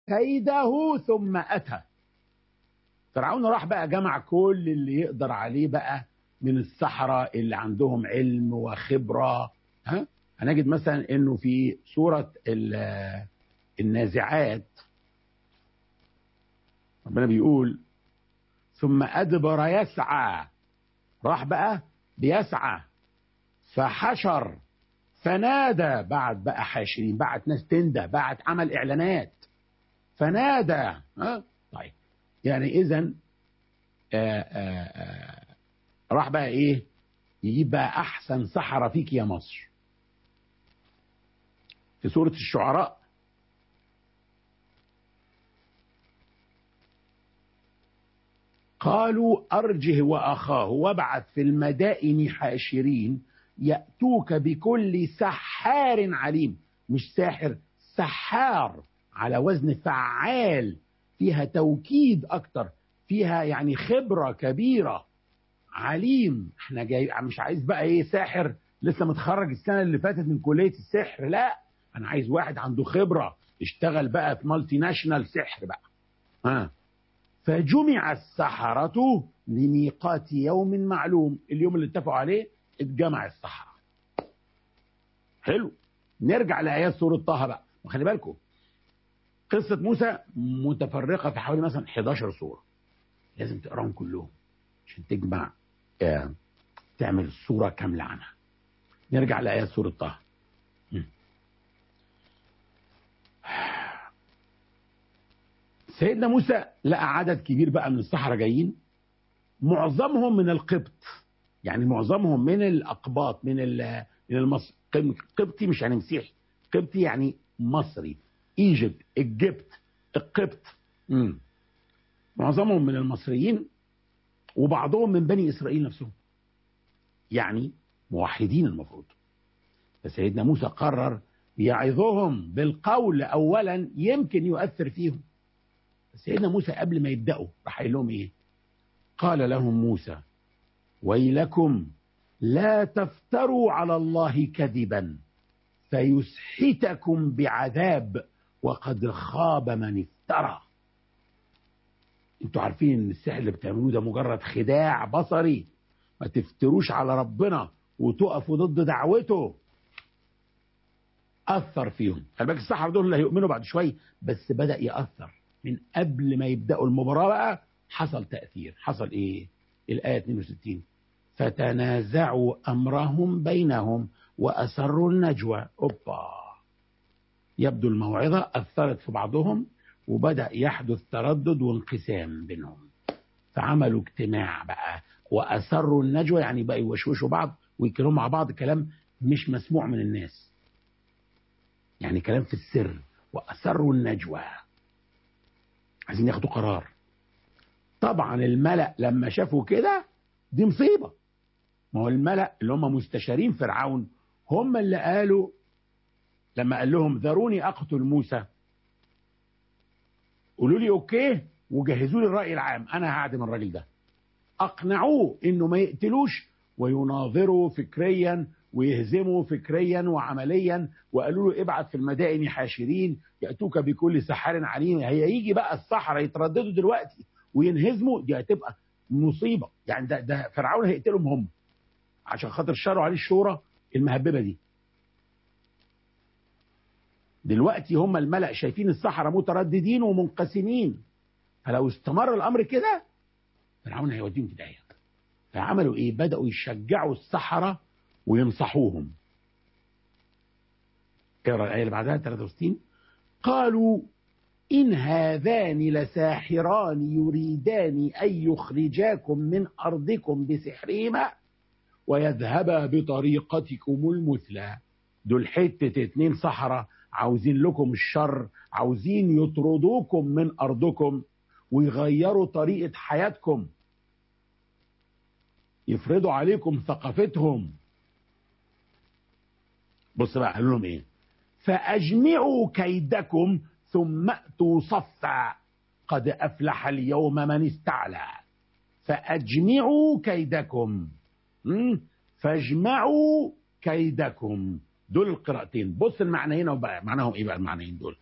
كيده ثم أتى فرعون راح بقى جمع كل اللي يقدر عليه بقى من السحرة اللي عندهم علم وخبرة ها هنجد مثلا انه في سورة النازعات ربنا بيقول ثم أدبر يسعى راح بقى بيسعى فحشر فنادى بعد بقى حاشرين بعت ناس تندى بعت عمل إعلانات فنادى ها طيب يعني إذا راح بقى إيه يجيب بقى أحسن سحرة فيك يا مصر في سورة الشعراء قالوا أرجه وأخاه وابعث في المدائن حاشرين يأتوك بكل سحار عليم مش ساحر سحار على وزن فعال فيها توكيد أكتر فيها يعني خبرة كبيرة عليم احنا جاي مش عايز بقى ايه ساحر لسه متخرج السنة اللي فاتت من كلية السحر لا انا عايز واحد عنده خبرة اشتغل بقى في مالتي ناشونال سحر بقى ها فجمع السحرة لميقات يوم معلوم اليوم اللي اتفقوا عليه اتجمع السحرة حلو نرجع لآيات سورة طه بقى وخلي بالكم قصة موسى متفرقة في حوالي مثلا 11 سورة لازم تقراهم كلهم عشان تجمع اه تعمل الصورة كاملة عنها نرجع لآيات سورة طه سيدنا موسى لقى عدد كبير بقى من السحرة جايين معظمهم من القبط يعني معظمهم من الأقباط من من المصر قبطي مش يعني مسيحي قبطي يعني مصري ايجيبت الجبت القبط مم. معظمهم من المصريين وبعضهم من بني إسرائيل نفسهم يعني موحدين المفروض فسيدنا موسى قرر يعظهم بالقول أولا يمكن يؤثر فيهم سيدنا موسى قبل ما يبدأوا راح قايل لهم ايه قال لهم موسى ويلكم لا تفتروا على الله كذبا فيسحتكم بعذاب وقد خاب من افترى انتوا عارفين ان السحر اللي بتعملوه ده مجرد خداع بصري ما تفتروش على ربنا وتقفوا ضد دعوته اثر فيهم خلي بالك السحر دول اللي هيؤمنوا بعد شويه بس بدا ياثر من قبل ما يبداوا المباراه بقى حصل تاثير حصل ايه الايه 62 فتنازعوا امرهم بينهم واسروا النجوى اوبا يبدو الموعظه اثرت في بعضهم وبدا يحدث تردد وانقسام بينهم فعملوا اجتماع بقى واسروا النجوى يعني بقى يوشوشوا بعض ويتكلموا مع بعض كلام مش مسموع من الناس يعني كلام في السر واسروا النجوى عايزين ياخدوا قرار طبعا الملأ لما شافوا كده دي مصيبة ما هو الملأ اللي هم مستشارين فرعون هم اللي قالوا لما قال لهم ذروني أقتل موسى قولوا لي أوكي وجهزوا لي الرأي العام أنا هعدم الراجل ده أقنعوه إنه ما يقتلوش ويناظروا فكريا ويهزموا فكريا وعمليا وقالوا له ابعت في المدائن حاشرين يأتوك بكل سحار عليم هيجي بقى السحرة يترددوا دلوقتي وينهزموا دي هتبقى مصيبة يعني ده, ده فرعون هيقتلهم هم عشان خاطر شروا عليه الشورى المهببة دي دلوقتي هم الملأ شايفين السحرة مترددين ومنقسمين فلو استمر الأمر كده فرعون هيوديهم في داهية فعملوا ايه بدأوا يشجعوا السحرة وينصحوهم اقرا الآية اللي بعدها 63 قالوا إن هذان لساحران يريدان أن يخرجاكم من أرضكم بسحرهما ويذهبا بطريقتكم المثلى دول حتة اتنين سحرة عاوزين لكم الشر عاوزين يطردوكم من أرضكم ويغيروا طريقة حياتكم يفرضوا عليكم ثقافتهم بص بقى قالوا لهم ايه فأجمعوا كيدكم ثم ائتوا صفا قد أفلح اليوم من استعلى فأجمعوا كيدكم فاجمعوا كيدكم دول القراءتين بص المعنيين وبقى معناهم ايه بقى المعنيين دول